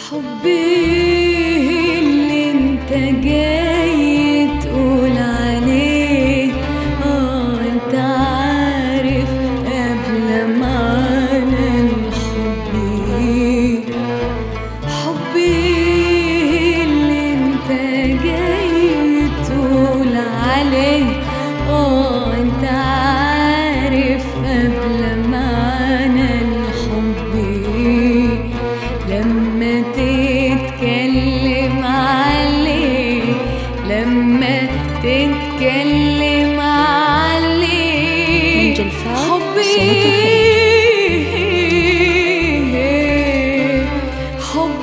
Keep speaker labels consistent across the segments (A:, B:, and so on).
A: حبي اللي انت جاي تقول عليه اه انت عارف قبل معنى الحب حبي اللي انت جاي تقول عليه اه انت عارف قبل معنى الحب لما تتكلم عليه لما تتكلم عليه
B: من جلسات
A: حبي
B: صوت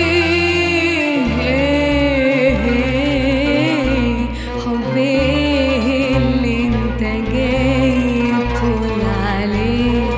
A: حبي حبي اللي انت جاي تقول عليه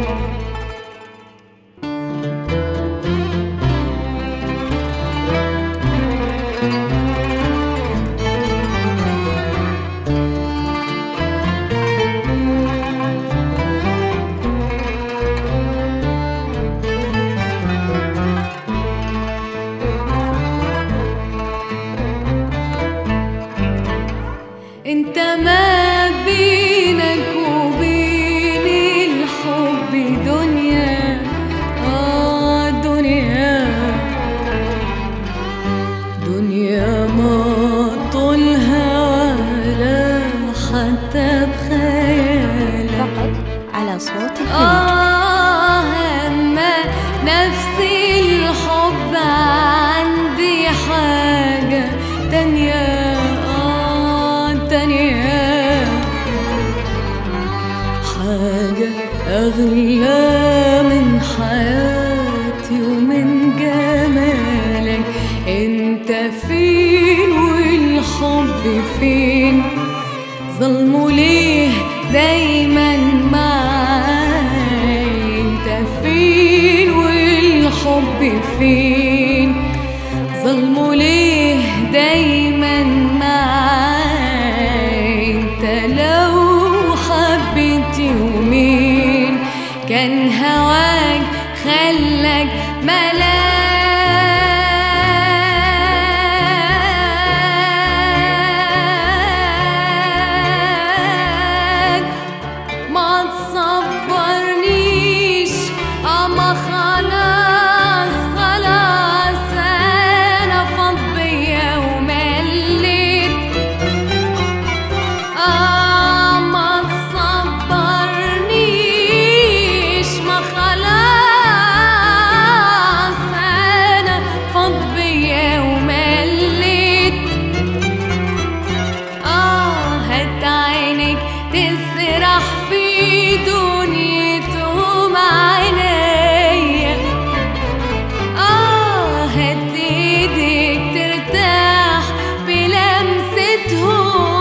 A: انت ما بينك وبين الحب دنيا اه دنيا دنيا ما طولها ولا حتى بخيالك
B: فقط على صوت الحلم
A: آه أما نفسي الحب عندي حاجة تانية آه تانية حاجة أغلى من حياتي ومن جمالك أنت فين والحب فين ظلمه ليه دايما معاي انت فين والحب فين ظلمه ليه دايما معاي انت لو حبيت يومين كان هواك خلك ملاك ما تصبرنيش اما خلاص خلاص انا فض بيا ومليت آه ما تصبرنيش ما خلاص انا فض بيا ومليت آه هات عينك تسرح في دنيتهم عينيا آه هات ايدك ترتاح بلمستهم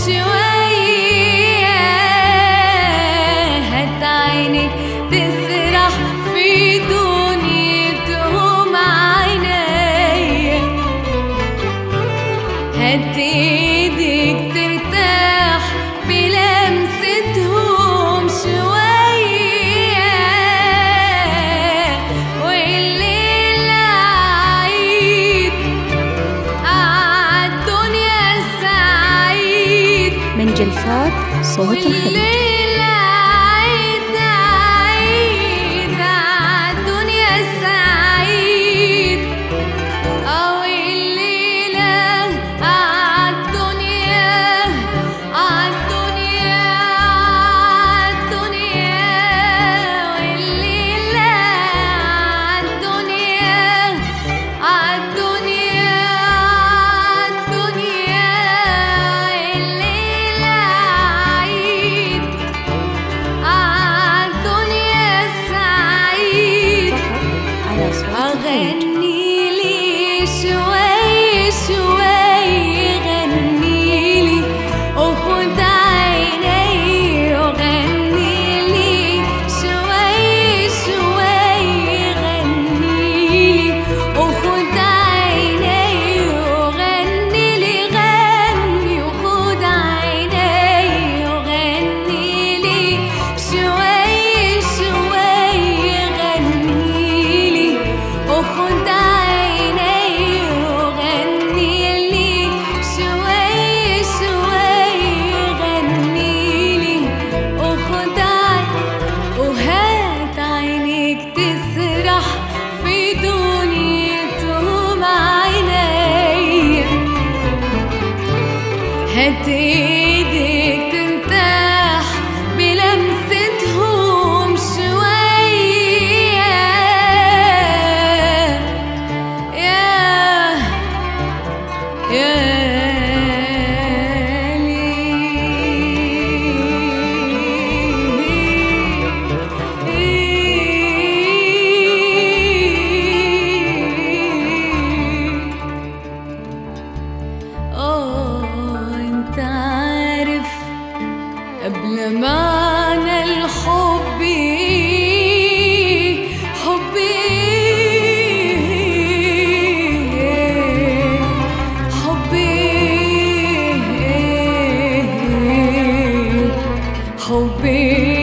A: شوية هات عينك تسرح في دنيتهم عينيا هات ايدك ترتاح بلمستهم شوية والليلة عيد عالدنيا سعيد
B: من جلسات صوت الحلم
A: والليلة عيد عيد عالدنيا سعيد أو الليلة عالدنيا عالدنيا عالدنيا والليلة عالدنيا عالدنيا عالدنيا الليلة عيد هات ايدك ترتاح بلمستهم شوية يا يا لي آه أنت عارف قبل معنى الحب إيه؟ حب إيه؟ حب إيه؟ حب إيه؟